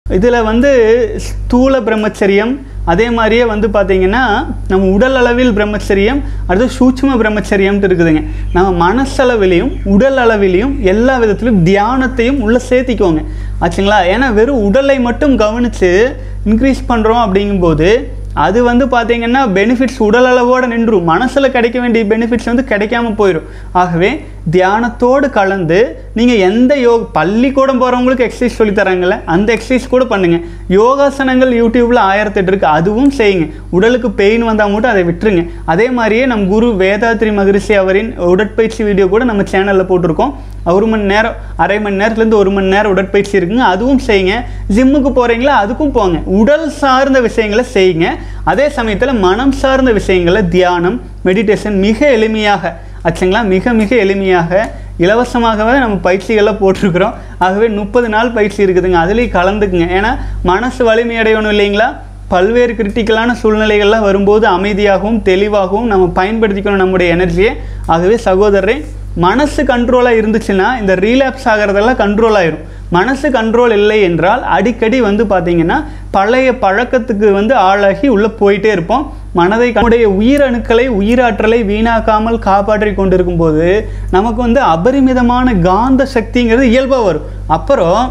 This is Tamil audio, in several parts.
இதில் வந்து ஸ்தூல பிரம்மச்சரியம் அதே மாதிரியே வந்து பார்த்தீங்கன்னா நம்ம உடல் அளவில் பிரம்மச்சரியம் அடுத்து சூட்சும பிரம்மச்சரியம்ட்டு இருக்குதுங்க நம்ம மனசளவிலையும் உடல் அளவிலையும் எல்லா விதத்திலும் தியானத்தையும் உள்ளே சேர்த்திக்கோங்க ஆச்சுங்களா ஏன்னா வெறும் உடலை மட்டும் கவனித்து இன்க்ரீஸ் பண்ணுறோம் அப்படிங்கும்போது அது வந்து பார்த்தீங்கன்னா பெனிஃபிட்ஸ் உடல் அளவோடு நின்றும் மனசில் கிடைக்க வேண்டிய பெனிஃபிட்ஸ் வந்து கிடைக்காம போயிடும் ஆகவே தியானத்தோடு கலந்து நீங்கள் எந்த யோக பள்ளிக்கூடம் போகிறவங்களுக்கு எக்ஸசைஸ் சொல்லி தராங்கல்ல அந்த எக்ஸசைஸ் கூட பண்ணுங்கள் யோகாசனங்கள் யூடியூப்பில் ஆயிரத்தெட்டு இருக்குது அதுவும் செய்யுங்க உடலுக்கு பெயின் வந்தால் மட்டும் அதை விட்டுருங்க அதே மாதிரியே நம் குரு வேதாத்ரி மகரிஷி அவரின் உடற்பயிற்சி வீடியோ கூட நம்ம சேனலில் போட்டிருக்கோம் ஒரு மணி நேரம் அரை மணி நேரத்துலேருந்து ஒரு மணி நேரம் உடற்பயிற்சி இருக்குங்க அதுவும் செய்யுங்க ஜிம்முக்கு போகிறீங்களா அதுக்கும் போங்க உடல் சார்ந்த விஷயங்களை செய்யுங்க அதே சமயத்தில் மனம் சார்ந்த விஷயங்களை தியானம் மெடிடேஷன் மிக எளிமையாக ஆச்சுங்களா மிக மிக எளிமையாக இலவசமாகவே நம்ம பயிற்சிகள்லாம் போட்டிருக்கிறோம் ஆகவே முப்பது நாள் பயிற்சி இருக்குதுங்க அதுலேயும் கலந்துக்குங்க ஏன்னா மனசு வலிமையடையணும் இல்லைங்களா பல்வேறு கிரிட்டிக்கலான சூழ்நிலைகள்லாம் வரும்போது அமைதியாகவும் தெளிவாகவும் நம்ம பயன்படுத்திக்கணும் நம்முடைய எனர்ஜியை ஆகவே சகோதரரை மனசு கண்ட்ரோலாக இருந்துச்சுன்னா இந்த ரீலாப்ஸ் ஆகிறதெல்லாம் கண்ட்ரோல் ஆயிரும் மனசு கண்ட்ரோல் இல்லை என்றால் அடிக்கடி வந்து பார்த்தீங்கன்னா பழைய பழக்கத்துக்கு வந்து ஆளாகி உள்ளே போயிட்டே இருப்போம் மனதை நம்முடைய உயிரணுக்களை உயிராற்றலை வீணாக்காமல் காப்பாற்றி கொண்டிருக்கும் போது நமக்கு வந்து அபரிமிதமான காந்த சக்திங்கிறது இயல்பாக வரும் அப்புறம்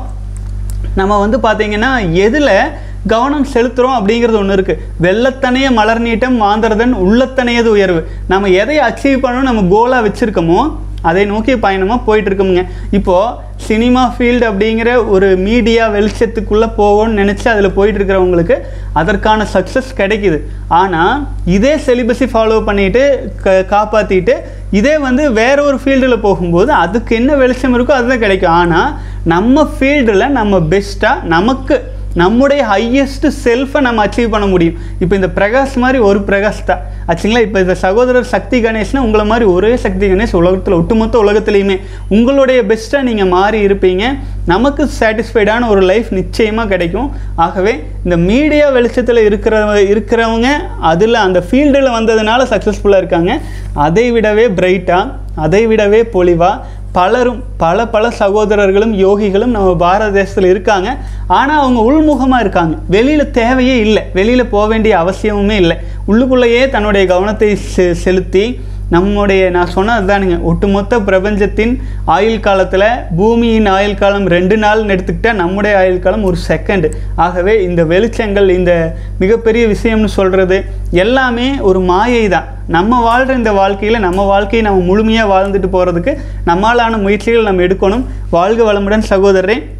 நம்ம வந்து பார்த்தீங்கன்னா எதில் கவனம் செலுத்துகிறோம் அப்படிங்கிறது ஒன்று இருக்குது வெள்ளத்தனைய மலர் நீட்டம் மாந்தரதன் உள்ளத்தனையது உயர்வு நம்ம எதை அச்சீவ் பண்ணணும் நம்ம கோலாக வச்சுருக்கோமோ அதை நோக்கி பயணமாக போயிட்டு இருக்கோமுங்க இப்போது சினிமா ஃபீல்டு அப்படிங்கிற ஒரு மீடியா வெளிச்சத்துக்குள்ளே போவோம்னு நினச்சி அதில் போயிட்டு இருக்கிறவங்களுக்கு அதற்கான சக்ஸஸ் கிடைக்குது ஆனால் இதே செலிபஸை ஃபாலோ பண்ணிட்டு க காப்பாற்றிட்டு இதே வந்து வேற ஒரு ஃபீல்டில் போகும்போது அதுக்கு என்ன வெளிச்சம் இருக்கோ அதுதான் கிடைக்கும் ஆனால் நம்ம ஃபீல்டில் நம்ம பெஸ்ட்டாக நமக்கு நம்முடைய ஹையஸ்ட் செல்ஃபை நம்ம அச்சீவ் பண்ண முடியும் இப்போ இந்த பிரகாஷ் மாதிரி ஒரு பிரகாஷ் தான் ஆச்சுங்களா இப்போ இந்த சகோதரர் சக்தி கணேஷ்னா உங்களை மாதிரி ஒரே சக்தி கணேஷ் உலகத்தில் ஒட்டுமொத்த உலகத்துலேயுமே உங்களுடைய பெஸ்ட்டாக நீங்கள் மாறி இருப்பீங்க நமக்கு சாட்டிஸ்ஃபைடான ஒரு லைஃப் நிச்சயமாக கிடைக்கும் ஆகவே இந்த மீடியா வெளிச்சத்தில் இருக்கிற இருக்கிறவங்க அதில் அந்த ஃபீல்டில் வந்ததுனால சக்ஸஸ்ஃபுல்லாக இருக்காங்க அதை விடவே பிரைட்டாக அதை விடவே பொலிவாக பலரும் பல பல சகோதரர்களும் யோகிகளும் நம்ம பாரத தேசத்தில் இருக்காங்க ஆனால் அவங்க உள்முகமாக இருக்காங்க வெளியில் தேவையே இல்லை வெளியில் போக வேண்டிய அவசியமுமே இல்லை உள்ளுக்குள்ளேயே தன்னுடைய கவனத்தை செ செலுத்தி நம்முடைய நான் சொன்னது தானுங்க ஒட்டுமொத்த பிரபஞ்சத்தின் ஆயுள் காலத்தில் பூமியின் ஆயுள் காலம் ரெண்டு நாள்னு எடுத்துக்கிட்டால் நம்முடைய ஆயுள் காலம் ஒரு செகண்டு ஆகவே இந்த வெளிச்சங்கள் இந்த மிகப்பெரிய விஷயம்னு சொல்கிறது எல்லாமே ஒரு மாயை தான் நம்ம வாழ்கிற இந்த வாழ்க்கையில் நம்ம வாழ்க்கையை நம்ம முழுமையாக வாழ்ந்துட்டு போகிறதுக்கு நம்மளான முயற்சிகள் நம்ம எடுக்கணும் வாழ்க வளமுடன் சகோதரரே